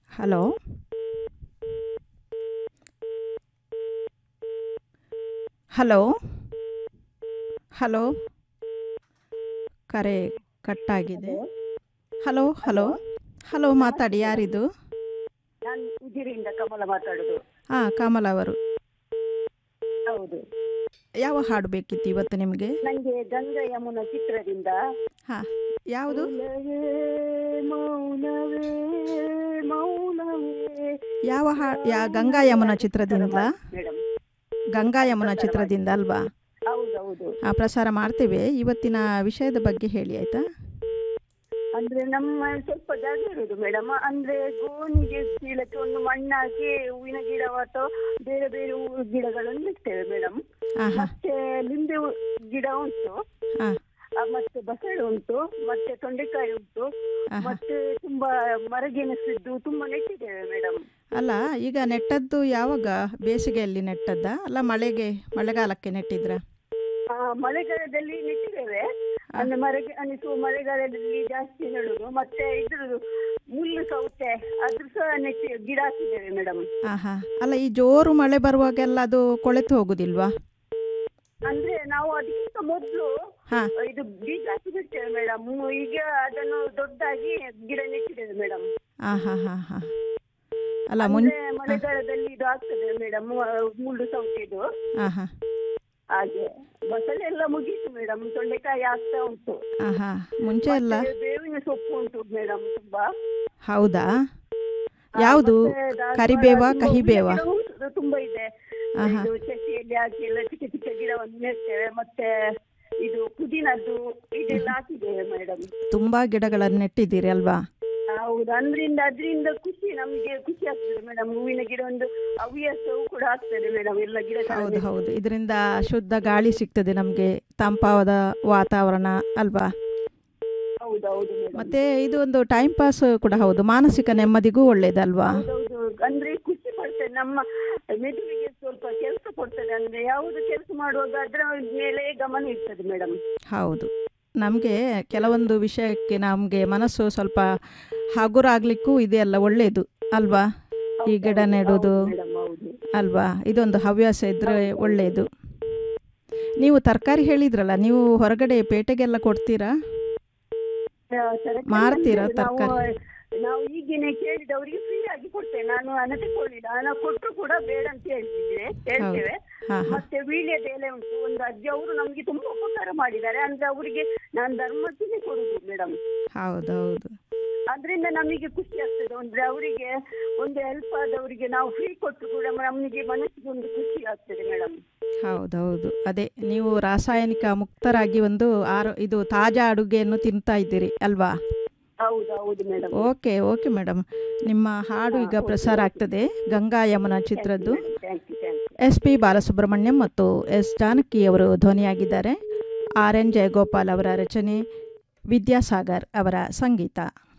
Hello hello hello ಕರೆ ಕಟ್ಟಾಗಿದೆ hello hello hello ಮಾತಾಡಿ ಯಾರಿದು ನಾನು ಉಜಿರಿಯಿಂದ ಕಮಲ ಮಾತಾಡೋದು ಹಾಂ ಕಮಲ ಅವರು ಹೌದು ಯಾವ ಹಾಡು ಬೇಕಿತ್ತು ಇವತ್ತು ನಿಮಗೆ ನನಗೆ ಗಂಗಾ ಯಮುನ ಚಿತ್ರದಿಂದ ಹಾಂ ಯಾವುದು ಮೌನವೇ ಮೌನವೇ ಮೌನವೇ ಯಾವ ಹಾ ಯಾ ಗಂಗಾ ಯಮುನ ಚಿತ್ರದಿಂದ ಮೇಡಮ್ ಗಂಗಾ ಯಮುನ ಚಿತ್ರದಿಂದ ಅಲ್ವಾ ಹೌದೌದು ಆ ಪ್ರಸಾರ ಮಾಡ್ತೇವೆ ಇವತ್ತಿನ ವಿಷಯದ ಬಗ್ಗೆ ಹೇಳಿ ಆಯಿತಾ ಅಂದ್ರೆ ನಮ್ಮ ಸ್ವಲ್ಪ ಜಾಗ ಇರುದು ಮೇಡಮ್ ಅಂದ್ರೆ ಗೋಣಿಗೆ ಚೀಲಕ್ಕೆ ಒಂದು ಮಣ್ಣು ಹಾಕಿ ಹೂವಿನ ಗಿಡ ಅಥವಾ ಬೇರೆ ಬೇರೆ ಹೂವು ಗಿಡಗಳನ್ನು ನೆಡ್ತೇವೆ ಮೇಡಮ್ ಹಾಂ ಹಾಂ ಮತ್ತೆ ಲಿಂಬೆ ಹೂ- ಗಿಡ ಉಂಟು ಹಾಂ ಆ, ಮತ್ತೆ ಬಸಳೆ ಉಂಟು ಮತ್ತೆ ತೊಂಡೆಕಾಯಿ ಉಂಟು ಆಹಾ. ಮತ್ತೆ ತುಂಬಾ ಮರಗೆಣಸಿದ್ದು ತುಂಬಾ ನೆಟ್ಟಿದ್ದೇವೆ ಮೇಡಮ್ ಅಲ್ಲ ಈಗ ನೆಟ್ಟದ್ದು ಯಾವಾಗ ಬೇಸಿಗೆಯಲ್ಲಿ ನೆಟ್ಟದ್ದ ಅಲ್ಲ ಮಳೆಗೆ ಮಳೆಗಾಲಕ್ಕೆ ನೆಟ್ಟಿದ್ರ ಮಳೆಗಾಲದಲ್ಲಿ ನೆಟ್ಟಿದ್ದೇವೆ ಅಂದ್ರೆ ಮರಗೆ ಅನಿಸುವ ಮಳೆಗಾಲದಲ್ಲಿ ಜಾಸ್ತಿ ನೆಡುದು ಮತ್ತೆ ಇದ್ರ ಮುಳ್ಳು ಸೌತೆ ಅದ್ರ ಸಹ ನೆಟ್ಟಿ ಗಿಡ ಹಾಕಿದ್ದೇವೆ ಮೇಡಮ್ ಹಾಂ ಹಾಂ ಅಲ್ಲ ಈ ಜೋರು ಮಳೆ ಬರುವಾಗೆಲ್ಲ ಅದು ಕೊಳೆತು ಹೋಗುದಿಲ್ವಾ ಅಂದ್ರೆ ನಾವು ಅದಕ್ಕಿಂತ ಮೊದಲು ಹಾಂ ಇದು ಬೀಜ ಹಾಕಿ ಬಿಡ್ತೇವೆ ಮೇಡಮ್ ಈಗ ಅದನ್ನು ದೊಡ್ಡದಾಗಿ ಗಿಡ ನೆಟ್ಟಿದ್ದೇವೆ ಮೇಡಮ್ ಹಾಂ ಹಾಂ ಹಾಂ ಹಾಂ ಅಲ್ಲ ಮುನ್ ಅಂದ್ರೆ ಮಳೆಗಾಲದಲ್ಲಿ ಇದು ಆಗ್ತದೆ ಮೇಡಮ್ ಮುಳ್ಳು ಸೌತೆದು ಹಾಂ ಹಾಂ ಹಾಗೆ ಬಸಳೆ ಎಲ್ಲ ಮುಗೀತು ಮೇಡಮ್ ತೊಂಡೆಕಾಯಿ ಆಗ್ತಾ ಉಂಟು ಹಾಂ ಹಾಂ ಮುಂಚೆ ಎಲ್ಲ ಮತ್ತೆ ಬೇವಿನ ಸೊಪ್ಪು ಉಂಟು ಮೇಡಮ್ ತುಂಬಾ ಹೌದಾ ಆ, ಯಾವುದು ಮತ್ತೆ ದಾಸವಾಳ, ಕರಿಬೇವ ತುಂಬಾ ಕಹಿಬೇವ ಗಿಡ ಉಂಟು, ತುಂಬಾ ಇದೆ ಆಹಾ. ಇದು ಚಟ್ಟಿಯಲ್ಲಿ ಹಾಕಿ ಎಲ್ಲ ಚಿಕ್ಕ ಚಿಕ್ಕ ಗಿಡವನ್ನು ನೆಡ್ತೇವೆ ಮತ್ತೆ ಇದು ಪುದೀನದ್ದು ಇದೆಲ್ಲ ಹಾಕಿದ್ದೇವೆ ಮೇಡಮ್ ತುಂಬ ಗಿಡಗಳನ್ನು ನೆಟ್ಟಿದ್ದೀರಿ ಅಲ್ವಾ ಹೌದು ಅಂದ್ರಿಂದ ಅದರಿಂದ ಖುಷಿ ನಮಗೆ ಖುಷಿ ಆಗ್ತದೆ ಮೇಡಮ್ ಹೂವಿನ ಗಿಡ ಒಂದು ಹವ್ಯಾಸವೂ ಕೂಡ ಆಗ್ತದೆ ಮೇಡಮ್ ಎಲ್ಲ ಗಿಡ ಹೌದು ಹೌದು ಇದರಿಂದ ಶುದ್ಧ ಗಾಳಿ ಸಿಗ್ತದೆ ನಮಗೆ ತಂಪಾದ ವಾತಾವರಣ ಅಲ್ವಾ ಹೌದು ಹೌದು ಮೇಡಮ್ ಮತ್ತೆ ಇದು ಒಂದು ಟೈಮ್ ಪಾಸ್ ಕೂಡ ಹೌದು ಮಾನಸಿಕ ನೆಮ್ಮದಿಗೂ ಒಳ್ಳೇದಲ್ವಾ ಹೌದೌದು ಅಂದ್ರೆ ಖುಷಿ ಪಡ್ತದೆ ನಮ್ಮ ಮೆದುಳಿಗೆ ಸ್ವಲ್ಪ ಕೆಲಸ ಕೊಡ್ತದೆ ಅಂದ್ರೆ ಯಾವುದು ಕೆಲಸ ಮಾಡುವಾಗ ಅದರ ಮೇಲೆ ಗಮನ ಇರ್ತದೆ ಮೇಡಮ್ ಹೌದು ನಮಗೆ ಕೆಲವೊಂದು ವಿಷಯಕ್ಕೆ ನಮಗೆ ಮನಸ್ಸು ಸ್ವಲ್ಪ ಹಗುರ ಆಗ್ಲಿಕ್ಕೂ ಇದೆಯಲ್ಲ ಒಳ್ಳೆಯದು ಅಲ್ವಾ ಈ ಗಿಡ ನೆಡೋದು ಮೇಡಮ್ ಹೌದು ಅಲ್ವಾ ಇದೊಂದು ಹವ್ಯಾಸ ಇದ್ರೆ ಒಳ್ಳೆಯದು ನೀವು ತರಕಾರಿ ಹೇಳಿದ್ರಲ್ಲ ನೀವು ಹೊರಗಡೆ ಪೇಟೆಗೆಲ್ಲ ಕೊಡ್ತೀರಾ ಆ, ತರಕಾರಿ ಮಾರ್ತೀರಾ ಅಂದ್ರೆ ನಾವು ತರಕಾರಿ? ನಾವು ಈಗಿನ ಕೇಳಿದವರಿಗೆ ಫ್ರೀ ಆಗಿ ಕೊಡ್ತೇವೆ ನಾನು ಹಣ ತಗೊಳ್ಳಿಲ್ಲ ಹಣ ಕೊಟ್ಟರು ಕೂಡ ಬೇಡ ಅಂತ ಹೇಳ್ತಿದ್ರೆ ಹೇಳ್ತೇವೆ ಹಾಂ ಹಾಂ ಮತ್ತೆ ವೀಳ್ಯದ ಎಲೆ ಉಂಟು ಒಂದು ಅಜ್ಜಿ ಅವರು ನಮ್ಗೆ ತುಂಬಾ ಉಪಕಾರ ಮಾಡಿದ್ದಾರೆ ಅಂದ್ರೆ ಅವರಿಗೆ ನಾನು ಧರ್ಮಕ್ಕೆ ಕೊಡುದು ಮೇಡಮ್ ಹೌದು ಹೌದು ಅದರಿಂದ ನಮಗೆ ಖುಷಿ ಆಗ್ತದೆ ಅಂದ್ರೆ ಅವರಿಗೆ ಒಂದು ಹೆಲ್ಪ್ ಆದವರಿಗೆ ನಾವು ಫ್ರೀ ಕೊಟ್ಟರು ಕೂಡ ನಮಗೆ ಮನಸ್ಸಿಗೆ ಒಂದು ಖುಷಿ ಆಗ್ತದೆ ಮೇಡಮ್ ಹೌದೌದು ಅದೇ ನೀವು ರಾಸಾಯನಿಕ ಮುಕ್ತರಾಗಿ ಒಂದು ಆರೋ ಇದು ತಾಜಾ ಅಡುಗೆಯನ್ನು ತಿಂತಾ ಇದ್ದೀರಿ ಅಲ್ವಾ ಹೌದು ಹೌದು ಮೇಡಮ್ ಓಕೆ ಓಕೆ ಮೇಡಮ್ ನಿಮ್ಮ ಹಾಡು ಈಗ ಪ್ರಸಾರ ಆಗ್ತದೆ ಗಂಗಾ ಯಮುನಾ ಚಿತ್ರದ್ದು thank you thank you S P Balasubrahmanyam ಮತ್ತು ಎಸ್ ಜಾನಕಿ ಅವರು ಧ್ವನಿಯಾಗಿದ್ದಾರೆ ಆರ್ ಎನ್ ಜಯಗೋಪಾಲ್ ಅವರ ರಚನೆ ವಿದ್ಯಾಸಾಗರ್ ಅವರ ಸಂಗೀತ